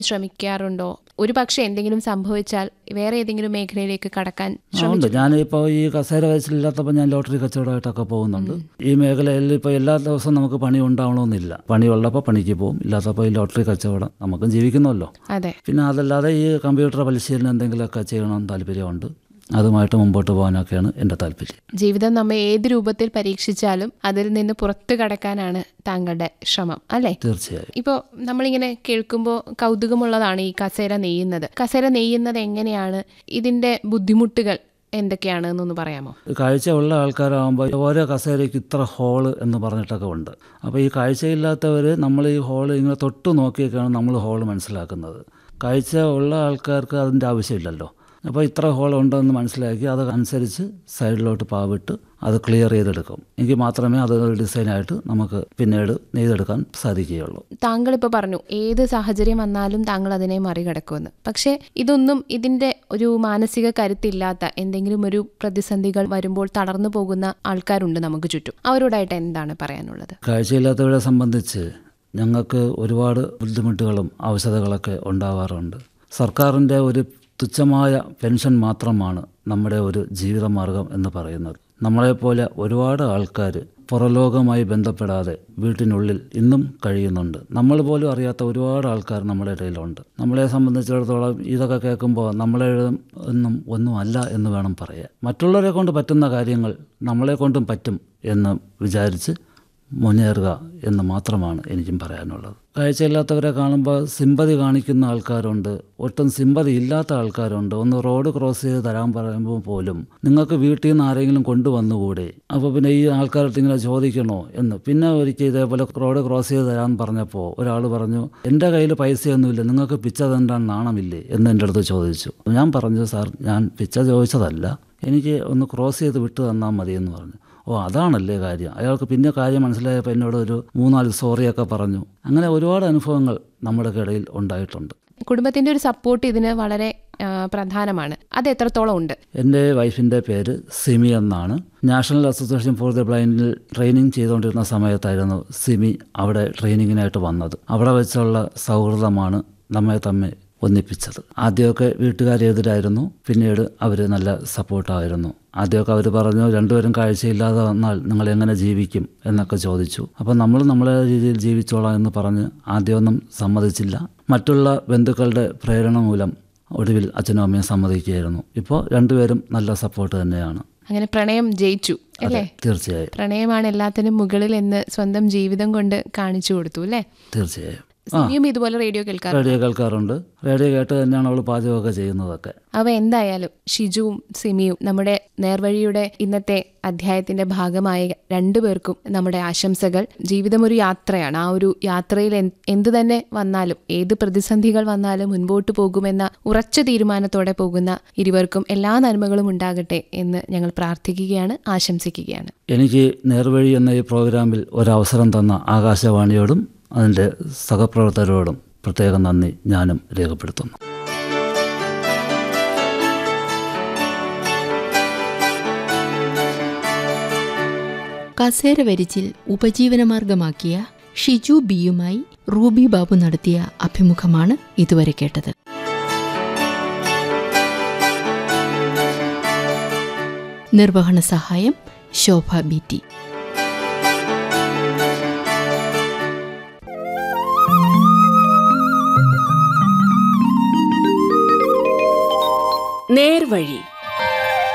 ശ്രമിക്കാറുണ്ടോ ഒരു പക്ഷേ എന്തെങ്കിലും സംഭവിച്ചാൽ വേറെ ഏതെങ്കിലും മേഖലയിലേക്ക് കടക്കാൻ ആ, ഉണ്ട് ഞാനിപ്പോൾ ഈ കസേര വയസ്സിലില്ലാത്തപ്പോൾ ഞാൻ ലോട്ടറി കച്ചവടമായിട്ടൊക്കെ പോകുന്നുണ്ട് ഈ മേഖലയിൽ ഇപ്പോൾ എല്ലാ ദിവസവും നമുക്ക് പണി ഉണ്ടാവണമെന്നില്ല പണി ഉള്ളപ്പോൾ പണിക്ക് പോകും ഇല്ലാത്തപ്പോൾ ഈ ലോട്ടറി കച്ചവടം നമുക്കും ജീവിക്കണമല്ലോ അതെ പിന്നെ അതല്ലാതെ ഈ കമ്പ്യൂട്ടർ പരിശീലനം എന്തെങ്കിലുമൊക്കെ ചെയ്യണമെന്ന് താല്പര്യമുണ്ട് അതുമായിട്ട് മുമ്പോട്ട് പോകാനൊക്കെയാണ് എൻ്റെ താല്പര്യം ജീവിതം നമ്മെ ഏത് രൂപത്തിൽ പരീക്ഷിച്ചാലും അതിൽ നിന്ന് പുറത്തു കടക്കാനാണ് താങ്കളുടെ ശ്രമം അല്ലേ തീർച്ചയായും ഇപ്പോൾ നമ്മളിങ്ങനെ കേൾക്കുമ്പോൾ കൗതുകമുള്ളതാണ് ഈ കസേര നെയ്യുന്നത് കസേര നെയ്യുന്നത് എങ്ങനെയാണ് ഇതിൻ്റെ ബുദ്ധിമുട്ടുകൾ എന്തൊക്കെയാണ് എന്നൊന്ന് പറയാമോ കാഴ്ചയുള്ള ആൾക്കാരാകുമ്പോൾ ഓരോ കസേരയ്ക്ക് ഇത്ര ഹോള് എന്ന് പറഞ്ഞിട്ടൊക്കെ ഉണ്ട് അപ്പോൾ ഈ കാഴ്ചയില്ലാത്തവർ നമ്മൾ ഈ ഹോള് ഇങ്ങനെ തൊട്ട് നോക്കിയൊക്കെയാണ് നമ്മൾ ഹോള് മനസ്സിലാക്കുന്നത് കാഴ്ച ഉള്ള ആൾക്കാർക്ക് അതിൻ്റെ ആവശ്യമില്ലല്ലോ അപ്പോൾ ഇത്ര ഹോൾ ഉണ്ടെന്ന് മനസ്സിലാക്കി അത് അനുസരിച്ച് സൈഡിലോട്ട് പാവിട്ട് അത് ക്ലിയർ ചെയ്തെടുക്കും എങ്കിൽ മാത്രമേ അത് ഒരു ഡിസൈനായിട്ട് നമുക്ക് പിന്നീട് നെയ്തെടുക്കാൻ സാധിക്കുകയുള്ളൂ താങ്കൾ ഇപ്പോൾ പറഞ്ഞു ഏത് സാഹചര്യം വന്നാലും താങ്കൾ അതിനെ മറികടക്കുമെന്ന് പക്ഷേ ഇതൊന്നും ഇതിൻ്റെ ഒരു മാനസിക കരുത്തില്ലാത്ത എന്തെങ്കിലും ഒരു പ്രതിസന്ധികൾ വരുമ്പോൾ തളർന്നു പോകുന്ന ആൾക്കാരുണ്ട് നമുക്ക് ചുറ്റും അവരോടായിട്ട് എന്താണ് പറയാനുള്ളത് കാഴ്ചയില്ലാത്തവരെ സംബന്ധിച്ച് ഞങ്ങൾക്ക് ഒരുപാട് ബുദ്ധിമുട്ടുകളും ആവശ്യതകളൊക്കെ ഉണ്ടാവാറുണ്ട് സർക്കാരിൻ്റെ ഒരു തുച്ഛമായ പെൻഷൻ മാത്രമാണ് നമ്മുടെ ഒരു ജീവിതമാർഗം എന്ന് പറയുന്നത് നമ്മളെപ്പോലെ ഒരുപാട് ആൾക്കാർ പുറലോകവുമായി ബന്ധപ്പെടാതെ വീട്ടിനുള്ളിൽ ഇന്നും കഴിയുന്നുണ്ട് നമ്മൾ പോലും അറിയാത്ത ഒരുപാട് ആൾക്കാർ നമ്മുടെ ഇടയിലുണ്ട് നമ്മളെ സംബന്ധിച്ചിടത്തോളം ഇതൊക്കെ കേൾക്കുമ്പോൾ നമ്മളെ ഒന്നും ഒന്നും അല്ല എന്ന് വേണം പറയാൻ മറ്റുള്ളവരെ കൊണ്ട് പറ്റുന്ന കാര്യങ്ങൾ നമ്മളെ കൊണ്ടും പറ്റും എന്ന് വിചാരിച്ച് മുന്നേറുക എന്ന് മാത്രമാണ് എനിക്കും പറയാനുള്ളത് കാഴ്ചയില്ലാത്തവരെ കാണുമ്പോൾ സിമ്പതി കാണിക്കുന്ന ആൾക്കാരുണ്ട് ഒട്ടും സിമ്പതി ഇല്ലാത്ത ആൾക്കാരുണ്ട് ഒന്ന് റോഡ് ക്രോസ് ചെയ്ത് തരാൻ പറയുമ്പോൾ പോലും നിങ്ങൾക്ക് വീട്ടിൽ നിന്ന് ആരെങ്കിലും കൊണ്ടുവന്നുകൂടെ അപ്പോൾ പിന്നെ ഈ ആൾക്കാർക്ക് ഇങ്ങനെ ചോദിക്കണോ എന്ന് പിന്നെ ഒരിക്കൽ ഇതേപോലെ റോഡ് ക്രോസ് ചെയ്ത് തരാൻ പറഞ്ഞപ്പോൾ ഒരാൾ പറഞ്ഞു എൻ്റെ കയ്യിൽ പൈസയൊന്നുമില്ല നിങ്ങൾക്ക് പിച്ച തണ്ടാൻ നാണമില്ലേ എന്ന് എൻ്റെ അടുത്ത് ചോദിച്ചു ഞാൻ പറഞ്ഞു സാർ ഞാൻ പിച്ച ചോദിച്ചതല്ല എനിക്ക് ഒന്ന് ക്രോസ് ചെയ്ത് വിട്ടു തന്നാൽ മതി എന്ന് പറഞ്ഞു ഓ അതാണല്ലേ കാര്യം അയാൾക്ക് പിന്നെ കാര്യം മനസ്സിലായപ്പോൾ എന്നോട് ഒരു മൂന്നാല് സോറിയൊക്കെ പറഞ്ഞു അങ്ങനെ ഒരുപാട് അനുഭവങ്ങൾ നമ്മുടെ ഇടയിൽ ഉണ്ടായിട്ടുണ്ട് കുടുംബത്തിൻ്റെ ഒരു സപ്പോർട്ട് ഇതിന് വളരെ ആ, പ്രധാനമാണ് അത് എത്രത്തോളം ഉണ്ട് എൻ്റെ വൈഫിൻ്റെ പേര് സിമി എന്നാണ് നാഷണൽ അസോസിയേഷൻ ഫോർ ദി ബ്ലൈൻഡിൽ ട്രെയിനിങ് ചെയ്തുകൊണ്ടിരുന്ന സമയത്തായിരുന്നു സിമി അവിടെ ട്രെയിനിങ്ങിനായിട്ട് വന്നത് അവിടെ വെച്ചുള്ള സൗഹൃദമാണ് നമ്മെ തമ്മിൽ ഒന്നിപ്പിച്ചത് ആദ്യമൊക്കെ വീട്ടുകാരെതിരായിരുന്നു പിന്നീട് അവർ നല്ല സപ്പോർട്ടായിരുന്നു ആദ്യമൊക്കെ അവർ പറഞ്ഞു രണ്ടുപേരും കാഴ്ചയില്ലാതെ വന്നാൽ നിങ്ങൾ എങ്ങനെ ജീവിക്കും എന്നൊക്കെ ചോദിച്ചു അപ്പോൾ നമ്മൾ നമ്മളെ രീതിയിൽ ജീവിച്ചോളാം എന്ന് പറഞ്ഞ് ആദ്യമൊന്നും സമ്മതിച്ചില്ല മറ്റുള്ള ബന്ധുക്കളുടെ പ്രേരണ മൂലം ഒടുവിൽ അച്ഛനും അമ്മയും സമ്മതിക്കുകയായിരുന്നു ഇപ്പോൾ രണ്ടുപേരും നല്ല സപ്പോർട്ട് തന്നെയാണ് അങ്ങനെ പ്രണയം ജയിച്ചു അല്ലേ തീർച്ചയായും പ്രണയമാണ് എല്ലാത്തിനും മുകളിൽ എന്ന് സ്വന്തം ജീവിതം കൊണ്ട് കാണിച്ചു കൊടുത്തു അല്ലേ തീർച്ചയായും സിനിയും ഇതുപോലെ റേഡിയോ കേൾക്കാറ് റേഡിയോ കേൾക്കാറുണ്ട് റേഡിയോ കേട്ട് തന്നെയാണ് അവൾ പാചകമൊക്കെ ചെയ്യുന്നതൊക്കെ അവ എന്തായാലും ഷിജുവും സിമിയും നമ്മുടെ നേർവഴിയുടെ ഇന്നത്തെ അധ്യായത്തിന്റെ ഭാഗമായ രണ്ടുപേർക്കും നമ്മുടെ ആശംസകൾ ജീവിതം ഒരു യാത്രയാണ് ആ ഒരു യാത്രയിൽ എന്ത് എന്ത് തന്നെ വന്നാലും ഏത് പ്രതിസന്ധികൾ വന്നാലും മുൻപോട്ട് പോകുമെന്ന ഉറച്ച തീരുമാനത്തോടെ പോകുന്ന ഇരുവർക്കും എല്ലാ നന്മകളും ഉണ്ടാകട്ടെ എന്ന് ഞങ്ങൾ പ്രാർത്ഥിക്കുകയാണ് ആശംസിക്കുകയാണ് എനിക്ക് നേർവഴി എന്ന ഈ പ്രോഗ്രാമിൽ ഒരവസരം തന്ന ആകാശവാണിയോടും അതിൻ്റെ സഹപ്രവർത്തകരോടും പ്രത്യേകം നന്ദി ഞാനും രേഖപ്പെടുത്തുന്നു കസേര വരിച്ചിൽ ഉപജീവനമാർഗമാക്കിയ ഷിജു ബിയുമായി റൂബി ബാബു നടത്തിയ അഭിമുഖമാണ് ഇതുവരെ കേട്ടത് നിർവഹണ സഹായം ശോഭ ബി ടി നേർവഴി